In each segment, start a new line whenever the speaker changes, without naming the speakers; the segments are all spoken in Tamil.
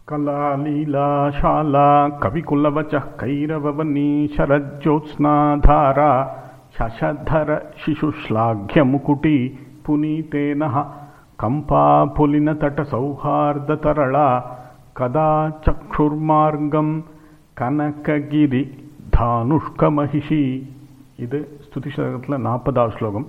कलालीलाशाला कविकुलवचः कैरववनी शरज्योत्स्नाधारा शशधर शिशुश्लाघ्यमुकुटी पुनीतेनः कम्पापुलिनतटसौहार्दतरला कदा चक्षुर्मार्गं கனககிரி தானுஷ்கமகிஷி இது ஸ்துதி சதகத்தில் நாற்பதாவது ஸ்லோகம்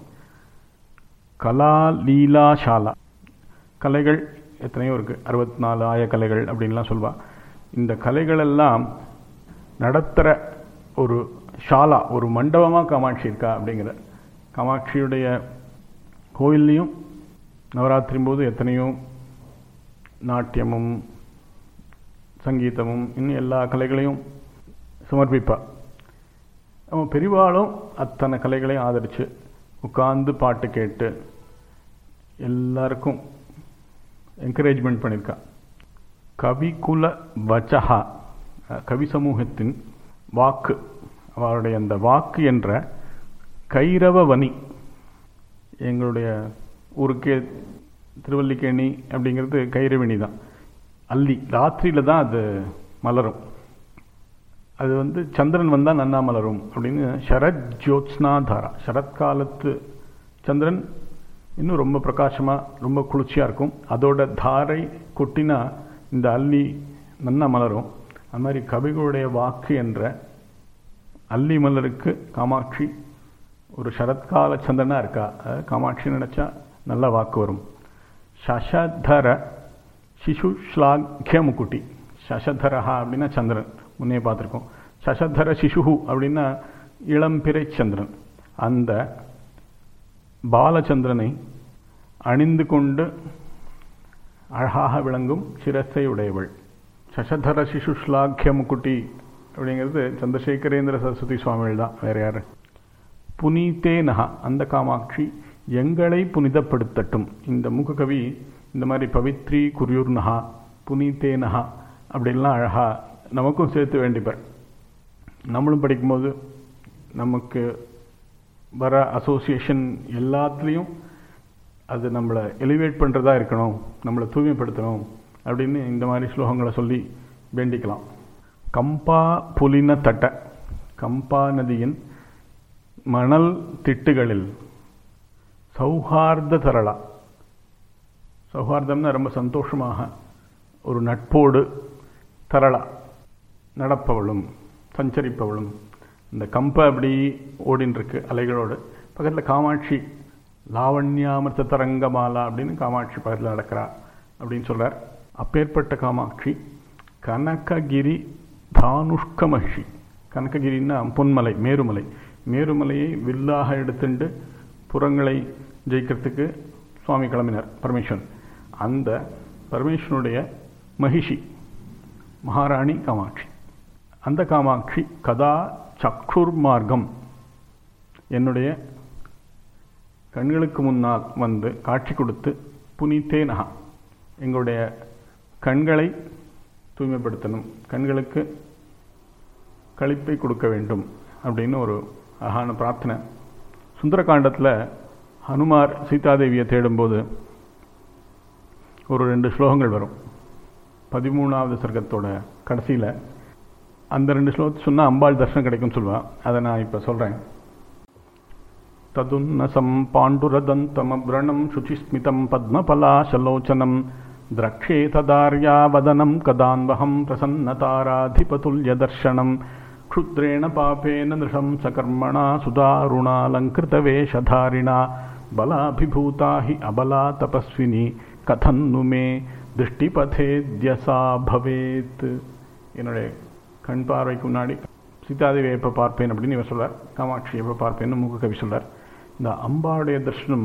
கலா லீலாசாலா கலைகள் எத்தனையோ இருக்குது அறுபத்தி நாலு ஆய கலைகள் அப்படின்லாம் சொல்வா இந்த கலைகள் எல்லாம் நடத்துகிற ஒரு ஷாலா ஒரு மண்டபமாக காமாட்சி இருக்கா அப்படிங்கிற காமாட்சியுடைய கோயில்லையும் நவராத்திரி போது எத்தனையோ நாட்டியமும் சங்கீதமும் இன்னும் எல்லா கலைகளையும் சமர்ப்பிப்பா அவன் பெரிவாளும் அத்தனை கலைகளையும் ஆதரித்து உட்கார்ந்து பாட்டு கேட்டு எல்லாருக்கும் என்கரேஜ்மெண்ட் பண்ணியிருக்கா கவிகுல வச்சகா கவி சமூகத்தின் வாக்கு அவருடைய அந்த வாக்கு என்ற கைரவவனி எங்களுடைய ஊருக்கே திருவல்லிக்கேணி அப்படிங்கிறது கைரவினி தான் அல்லி ராத்திரியில் தான் அது மலரும் அது வந்து சந்திரன் வந்தால் நன்னா மலரும் அப்படின்னு சரத் ஜோத்ஸ்னாதாரா சரத்காலத்து சந்திரன் இன்னும் ரொம்ப பிரகாசமாக ரொம்ப குளிர்ச்சியாக இருக்கும் அதோட தாரை கொட்டினா இந்த அல்லி நன்னா மலரும் அது மாதிரி கவிகளுடைய வாக்கு என்ற அல்லி மலருக்கு காமாட்சி ஒரு சரத்கால சந்திரனாக இருக்கா காமாட்சி நினச்சா நல்ல வாக்கு வரும் சசதர சிசு ஸ்லாக்கிய முக்குட்டி சசதரஹா அப்படின்னா சந்திரன் முன்னே பார்த்துருக்கோம் சசதர சிசு அப்படின்னா இளம்பிறை சந்திரன் அந்த பாலச்சந்திரனை அணிந்து கொண்டு அழகாக விளங்கும் சிரசை உடையவள் சசதர சிசு ஸ்லாக்கிய முக்குட்டி அப்படிங்கிறது சந்திரசேகரேந்திர சரஸ்வதி சுவாமிகள் தான் வேற யார் புனிதே நகா அந்த காமாட்சி எங்களை புனிதப்படுத்தட்டும் இந்த மூக்ககவி இந்த மாதிரி பவித்ரி குரியூர் நகா புனிதே நகா அப்படின்லாம் அழகா நமக்கும் சேர்த்து வேண்டிப்பார் நம்மளும் படிக்கும்போது நமக்கு வர அசோசியேஷன் எல்லாத்துலேயும் அது நம்மளை எலிவேட் பண்ணுறதா இருக்கணும் நம்மளை தூய்மைப்படுத்தணும் அப்படின்னு இந்த மாதிரி ஸ்லோகங்களை சொல்லி வேண்டிக்கலாம் கம்பா புலின தட்ட கம்பா நதியின் மணல் திட்டுகளில் சௌஹார்த தரளா சௌஹார்தம்னா ரொம்ப சந்தோஷமாக ஒரு நட்போடு தரளா நடப்பவளும் சஞ்சரிப்பவளும் இந்த கம்பை அப்படி ஓடின்னு இருக்கு அலைகளோடு பக்கத்தில் காமாட்சி லாவண்யாமிர்த தரங்கமாலா அப்படின்னு காமாட்சி பக்கத்தில் நடக்கிறா அப்படின்னு சொல்கிறார் அப்பேற்பட்ட காமாட்சி கனககிரி தானுஷ்க மகிஷி கனககிரின்னா பொன்மலை மேருமலை மேருமலையை வில்லாக எடுத்துண்டு புறங்களை ஜெயிக்கிறதுக்கு சுவாமி கிளம்பினார் பரமேஸ்வரன் அந்த பரமேஸ்வரனுடைய மகிஷி மகாராணி காமாட்சி அந்த காமாட்சி கதா சக்ஷுர் மார்க்கம் என்னுடைய கண்களுக்கு முன்னால் வந்து காட்சி கொடுத்து புனித்தே நகா எங்களுடைய கண்களை தூய்மைப்படுத்தணும் கண்களுக்கு கழிப்பை கொடுக்க வேண்டும் அப்படின்னு ஒரு அழகான பிரார்த்தனை சுந்தரகாண்டத்தில் ஹனுமார் சீதாதேவியை தேடும்போது ஒரு ரெண்டு ஸ்லோகங்கள் வரும் பதிமூணாவது சர்க்கத்தோட கடைசியில் அந்த ரெண்டு ஸ்லோகத்தை சொன்னால் அம்பாள் தர்ஷனம் கிடைக்கும்னு சொல்லுவாள் அதை நான் இப்போ சொல்கிறேன் ததுன்னசம் பாண்டுரதந்தமப்ரணம் சுச்சிஸ்மிதம் பத்மபலாசலோச்சனம் द्रक्षे तदार्यावदनं कदान्वहं प्रसन्नताराधिपतुल्यदर्शनं क्षुद्रेण पापेन नृशंसकर्मणा सुदारुणालङ्कृतवेषधारिणा बलाभिभूता हि अबला तपस्विनी கதன்னு மே திருஷ்டிபதேத்யசா பவேத் என்னுடைய கண் பார்வைக்கு முன்னாடி சீதாதேவியை எப்போ பார்ப்பேன் அப்படின்னு இவர் சொல்வார் காமாட்சி எப்போ பார்ப்பேன்னு மூக்க கவி சொல்வார் இந்த அம்பாவுடைய தர்ஷனம்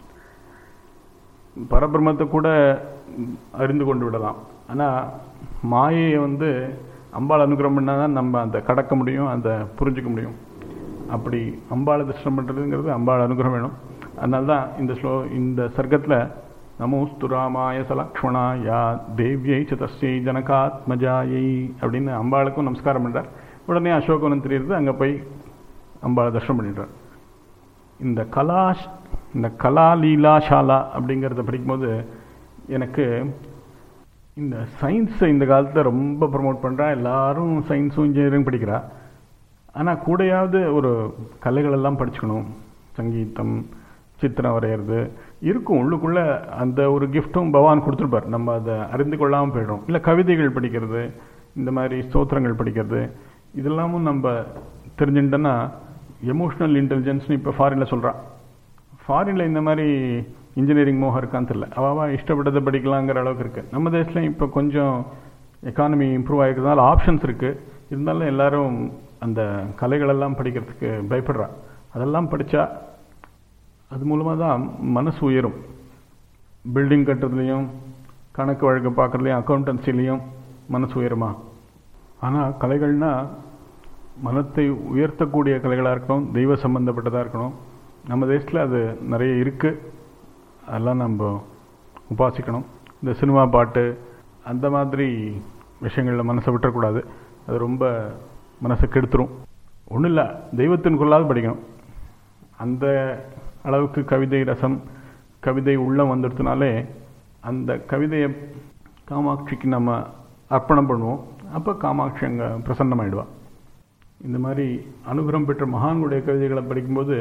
பரபிரமத்தை கூட அறிந்து கொண்டு விடலாம் ஆனால் மாயையை வந்து அம்பாள் அனுகிரகம் பண்ணால் தான் நம்ம அந்த கடக்க முடியும் அந்த புரிஞ்சிக்க முடியும் அப்படி அம்பாளை தரிசனம் பண்ணுறதுங்கிறது அம்பாள் அனுகிரகம் வேணும் அதனால தான் இந்த ஸ்லோ இந்த சர்க்கத்தில் நமோஸ்து ராமாய சலக்ஷ்மணா யா தேவியை சதஸ்யை ஜனகாத்மஜாயை அப்படின்னு அம்பாளுக்கும் நமஸ்காரம் பண்ணுறார் உடனே அசோகவனம் தெரியுது அங்கே போய் அம்பாளை தர்ஷனம் பண்ணிடுறார் இந்த கலாஷ் இந்த கலா லீலாஷாலா அப்படிங்கிறத படிக்கும்போது எனக்கு இந்த சயின்ஸை இந்த காலத்தில் ரொம்ப ப்ரமோட் பண்ணுறா எல்லாரும் சயின்ஸும் இன்ஜினியரிங் படிக்கிறா ஆனால் கூடயாவது ஒரு கலைகளெல்லாம் படிச்சுக்கணும் சங்கீதம் சித்திரம் வரைகிறது இருக்கும் உள்ளுக்குள்ளே அந்த ஒரு கிஃப்ட்டும் பகவான் கொடுத்துருப்பார் நம்ம அதை அறிந்து கொள்ளாமல் போயிடும் இல்லை கவிதைகள் படிக்கிறது இந்த மாதிரி ஸ்தோத்திரங்கள் படிக்கிறது இதெல்லாமும் நம்ம தெரிஞ்சுட்டோன்னா எமோஷ்னல் இன்டெலிஜென்ஸ்னு இப்போ ஃபாரினில் சொல்கிறான் ஃபாரினில் இந்த மாதிரி இன்ஜினியரிங் மோகம் இருக்கான்னு தெரியல அவள் இஷ்டப்பட்டதை படிக்கலாங்கிற அளவுக்கு இருக்குது நம்ம தேசத்தில் இப்போ கொஞ்சம் எக்கானமி இம்ப்ரூவ் ஆகிருக்கிறதுனால ஆப்ஷன்ஸ் இருக்குது இருந்தாலும் எல்லாரும் அந்த கலைகளெல்லாம் படிக்கிறதுக்கு பயப்படுறா அதெல்லாம் படித்தா அது மூலமாக தான் மனசு உயரும் பில்டிங் கட்டுறதுலையும் கணக்கு வழக்கு பார்க்குறதுலையும் அக்கௌண்டன்சிலையும் மனசு உயருமா ஆனால் கலைகள்னால் மனத்தை உயர்த்தக்கூடிய கலைகளாக இருக்கணும் தெய்வ சம்பந்தப்பட்டதாக இருக்கணும் நம்ம தேசத்தில் அது நிறைய இருக்குது அதெல்லாம் நம்ம உபாசிக்கணும் இந்த சினிமா பாட்டு அந்த மாதிரி விஷயங்களில் மனசை விட்டுறக்கூடாது அது ரொம்ப மனசை கெடுத்துரும் ஒன்றும் இல்லை தெய்வத்தின் குரலாவது படிக்கணும் அந்த அளவுக்கு கவிதை ரசம் கவிதை உள்ளம் வந்துடுத்துனாலே அந்த கவிதையை காமாட்சிக்கு நம்ம அர்ப்பணம் பண்ணுவோம் அப்போ காமாட்சி அங்கே பிரசன்னமாயிடுவா இந்த மாதிரி அனுகிரகம் பெற்ற மகான்களுடைய கவிதைகளை படிக்கும்போது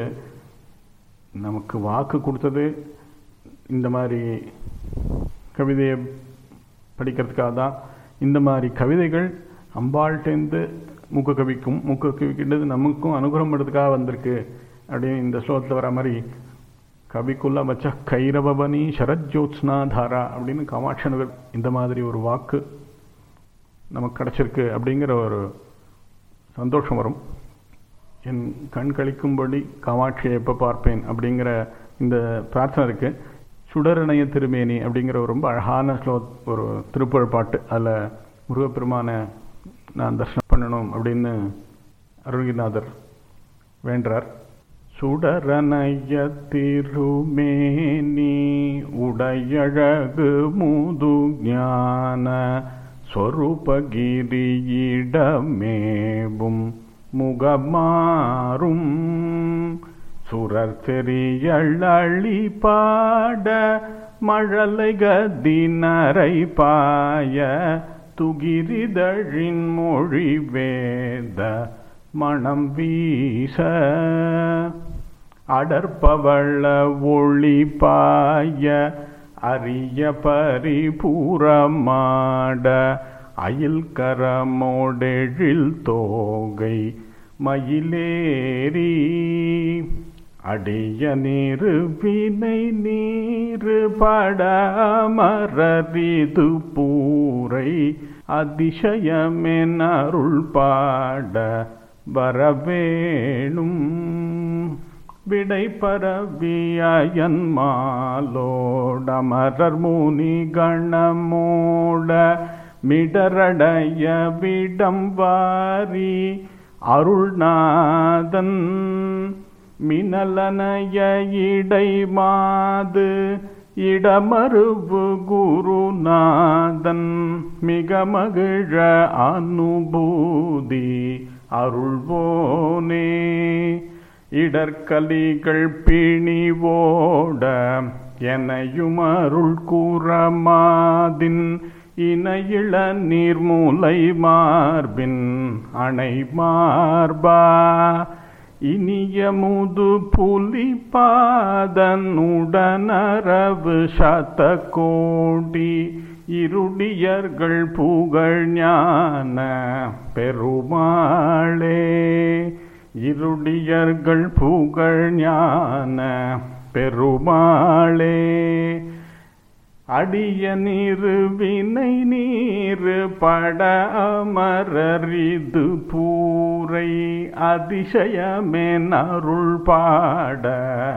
நமக்கு வாக்கு கொடுத்தது இந்த மாதிரி கவிதையை படிக்கிறதுக்காக தான் இந்த மாதிரி கவிதைகள் அம்பாள்கிட்டேருந்து மூக்க கவிக்கும் மூக்க கவிக்கின்றது நமக்கும் அனுகிரகம் பண்ணுறதுக்காக வந்திருக்கு அப்படின்னு இந்த ஸ்லோகத்தில் வர மாதிரி கவிக்குள்ள வச்ச கைரவபனி சரஜோத்ஸ்னா தாரா அப்படின்னு காமாட்சனவர் இந்த மாதிரி ஒரு வாக்கு நமக்கு கிடச்சிருக்கு அப்படிங்கிற ஒரு சந்தோஷம் வரும் என் கண் கழிக்கும்படி காமாட்சியை எப்போ பார்ப்பேன் அப்படிங்கிற இந்த பிரார்த்தனை இருக்கு சுடரணைய திருமேனி அப்படிங்கிற ஒரு ரொம்ப அழகான ஸ்லோ ஒரு திருப்புகழ் பாட்டு அதில் முருகப்பெருமானை நான் தர்ஷனம் பண்ணணும் அப்படின்னு அருள்கிரிநாதர் வேண்டார் சுடரணைய திருமேனி உடையழகு முது ஞான சொருபகிரியிடமேவும் முகமாறும் சுரர் தெரியழி பாட மழலை கதினரை பாய துகிரிதழின் மொழி வேத மணம் வீச அடற்பவள ஒளி பாய அரிய பரிபூரமாட அயில் கரமோடெழில் தோகை மயிலேறி அடிய நீரு வினை நீரு படமரரிது பூரை அதிசயமெனருள் பாட வரவேணும் விடை பரவியன் மாலோடமரர் முனி கணமோட மிடரடைய விடம் வாரி அருள்நாதன் மினலனைய இடை மாது இடமருவு குருநாதன் மிக மகிழ அனுபூதி அருள்வோனே இடர்கலிகள் பிணிவோட எனையும் அருள் கூறமாதின் இணையிள நீர்மூலை மார்பின் அணை மார்பா இனிய முது புலி பாதனுடனரவு சத கோடி இருடியர்கள் புகழ் ஞான பெருமாளே இருடியர்கள் புகழ் ஞான பெருமாளே அடிய நீரு வினை நீரு பட அமரரிது பூரை அதிசயமென் அருள் பாட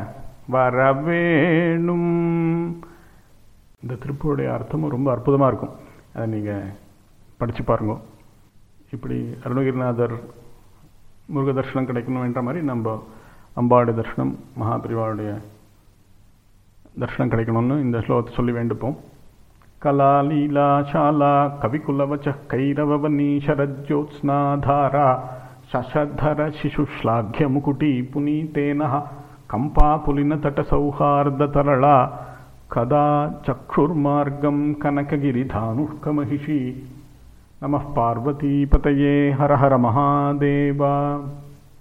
வரவேணும் இந்த திருப்பூருடைய அர்த்தமும் ரொம்ப அற்புதமாக இருக்கும் அதை நீங்கள் படித்து பாருங்க இப்படி அருணகிரிநாதர் முருக தர்ஷனம் கிடைக்கணும் என்ற மாதிரி நம்ம அம்பாடு தர்ஷனம் மகாபிரிவாவுடைய தர்ஷனம் கிடைக்கணும்னு இந்த ஸ்லோகத்தை சொல்லி வேண்டுப்போம் கலா லீலா சாலா கவிகுலவச்ச கைரவவனி சரஜோத்ஸ்னாதாரா சசதர சிசுஷ்லாಘ್ಯ ಮುಕುಟಿ ಪುನೀತೇನ ಕಂಪಾ ಪುಲಿನ ತಟ ಸೌಹಾರ್ದ ತರಳ कदा चक्षुर्मार्गं कनकगिरिधानुः कमहिषी नमः पार्वतीपतये हर हर महादेव